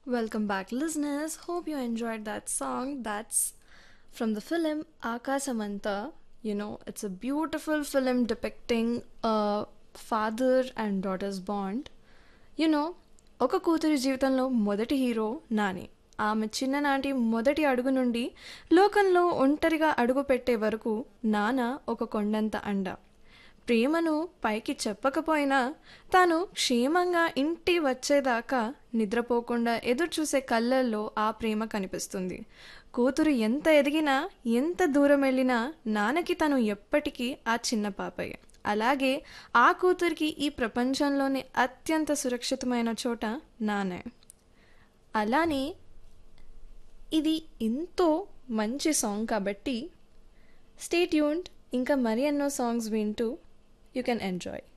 Welcome back, listeners. Hope you enjoyed that song. That's from the film Akasamanta. You know, it's a beautiful film depicting a father and daughter's bond. You know, ఒక కూతురి జీవితంలో మొదటి hero Nani ఆమె చిన్ననాటి మొదటి అడుగు నుండి లోకంలో ఒంటరిగా అడుగు పెట్టే వరకు నాన్న ఒక కొండంత అండ ప్రేమను పైకి చెప్పకపోయినా తాను క్షేమంగా ఇంటి వచ్చేదాకా నిద్రపోకుండా ఎదురు చూసే కళ్ళల్లో ఆ ప్రేమ కనిపిస్తుంది కూతురు ఎంత ఎదిగినా ఎంత దూరం వెళ్ళినా నాన్నకి తను ఎప్పటికీ ఆ చిన్న పాపయ్య అలాగే ఆ కూతురికి ఈ ప్రపంచంలోని అత్యంత సురక్షితమైన చోట నానే అలానే ఇది ఎంతో మంచి సాంగ్ కాబట్టి స్టే ట్యూన్డ్ ఇంకా మరి ఎన్నో సాంగ్స్ వింటూ యూ కెన్ ఎంజాయ్